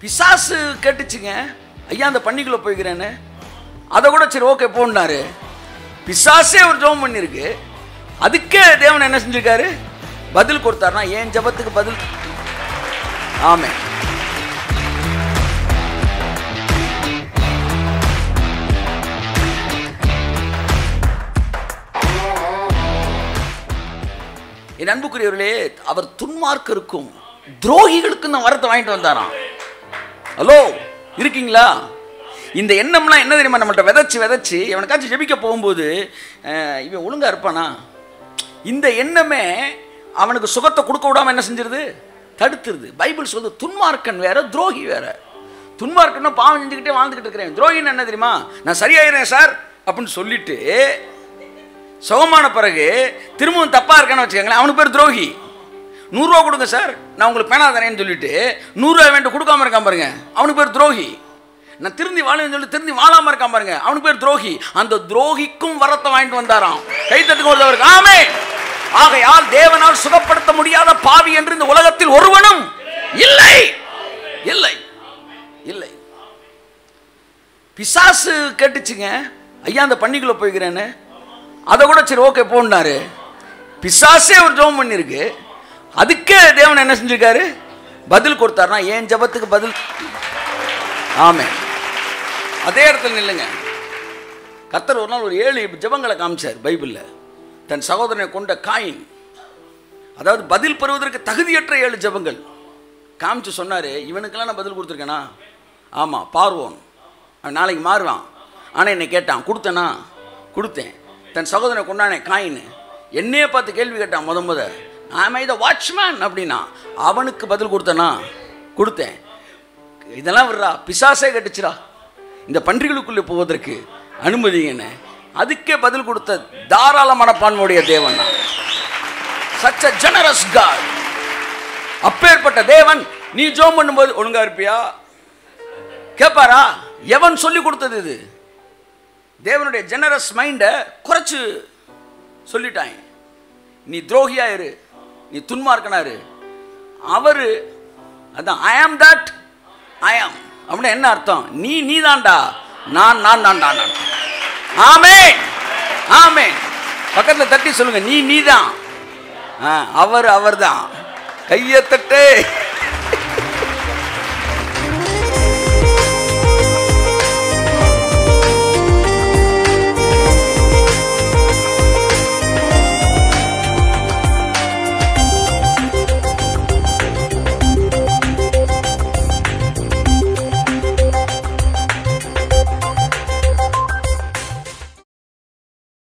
பிசாசு கேட்டுச்சுங்க ஐயா அந்த பண்ணிக்குள்ள போய்க்கிறேன்னு அதை கூட சரி ஓகே போனாரு பிசாசே ஒரு ஜெபம் பண்ணியிருக்கு அதுக்கே தேவன் என்ன செஞ்சிருக்காரு பதில் கொடுத்தாருன்னா ஏன் ஜெபத்துக்கு பதில் ஆமே என் அன்புக்குரியவர்களே அவர் துன்மார்க்கருக்கும் துரோகிகளுக்கும் தான் வரத்தை வாங்கிட்டு வந்தாராம் ஹலோ இருக்கீங்களா இந்த எண்ணம்லாம் என்ன தெரியுமா நம்மள்ட்ட விதைச்சு விதைச்சு எவனுக்காச்சும் ஜெபிக்க போகும்போது அஹ், இவன் ஒழுங்கா இருப்பானா இந்த எண்ணமே அவனுக்கு சுகத்தை கொடுக்க விடாம என்ன செஞ்சிருது தடுத்துருது பைபிள் சொல்லுது துன்மார்க்கன் வேற துரோகி வேற துன்மார்க்கன்னா பாவம் செஞ்சுக்கிட்டே வாழ்ந்துக்கிட்டு இருக்கிறேன் துரோகின்னு என்ன தெரியுமா நான் சரியாயிரேன் சார் அப்படின்னு சொல்லிட்டு சுகமான பிறகு திரும்பவும் தப்பா இருக்கான்னு வச்சுக்கோங்களேன் அவனுக்கு பேர் துரோகி நூறுரூவா கொடுங்க சார் நான் உங்களுக்கு பேனா தரேன்னு சொல்லிட்டு நூறுரூவா வேண்டு கொடுக்காம இருக்கான் பாருங்க அவனுக்கு பேர் துரோகி நான் திருந்தி வாழுன்னு சொல்லி திருந்தி வாழாம இருக்கான் பாருங்க அவனுக்கு பேர் துரோகி அந்த துரோகிக்கும் வரத்தை வாங்கிட்டு வந்தாராம் கைத்தட்டுக்கு ஒருத்தவருக்கு ஆமே ஆகையால் தேவனால் சுகப்படுத்த முடியாத பாவி என்று இந்த உலகத்தில் ஒருவனும் இல்லை இல்லை இல்லை பிசாசு கேட்டுச்சுங்க ஐயா அந்த பண்ணிக்குள்ள போய்க்கிறேன்னு அதை கூட சரி ஓகே போனாரு பிசாசே ஒரு ஜெபம் பண்ணியிருக்கு அதுக்கே தேவன் என்ன செஞ்சிருக்காரு பதில் கொடுத்தாருன்னா ஏன் ஜெபத்துக்கு பதில் ஆமே அதே இடத்துல நில்லுங்க கர்த்தர் ஒரு நாள் ஒரு ஏழு ஜெபங்களை காமிச்சார் பைபிளில் தன் சகோதரனை கொண்ட காயின் அதாவது பதில் பெறுவதற்கு தகுதியற்ற ஏழு ஜெபங்கள் காமிச்சு சொன்னார் இவனுக்கெல்லாம் நான் பதில் கொடுத்துருக்கேனா ஆமாம் பார்வோன் அவன் நாளைக்கு மாறுவான் ஆனால் என்னை கேட்டான் கொடுத்தேனா கொடுத்தேன் தன் சகோதரனை கொண்டானே காயின் என்னையே பார்த்து கேள்வி கேட்டான் முத முத ஆமை த வாட்ச்மேன் அப்படின்னா அவனுக்கு பதில் கொடுத்தேனா கொடுத்தேன் இதெல்லாம் விடுறா பிசாசே கட்டுச்சுடா இந்த பன்றிகளுக்குள்ளே போவதற்கு அனுமதிங்கன்னு அதுக்கே பதில் கொடுத்த தாராள மனப்பான்மையுடைய தேவன் தான் சச் அ ஜெனரஸ் காட் அப்பேற்பட்ட தேவன் நீ ஜோம் பண்ணும்போது ஒழுங்கா இருப்பியா கேட்பாரா எவன் சொல்லி கொடுத்தது இது தேவனுடைய ஜெனரஸ் மைண்டை குறைச்சு சொல்லிட்டாங்க நீ துரோகியா இரு நீ துன்மார்க்கனா இரு அவரு அதான் ஐ ஆம் தட் ஐ ஆம் அப்படின்னா என்ன அர்த்தம் நீ நீ தான்டா நான் நான் தான்டா நான் ஆமே ஆமே பக்கத்தில் தட்டி சொல்லுங்க நீ நீ தான் அவர் அவர் தான் கையை தட்டு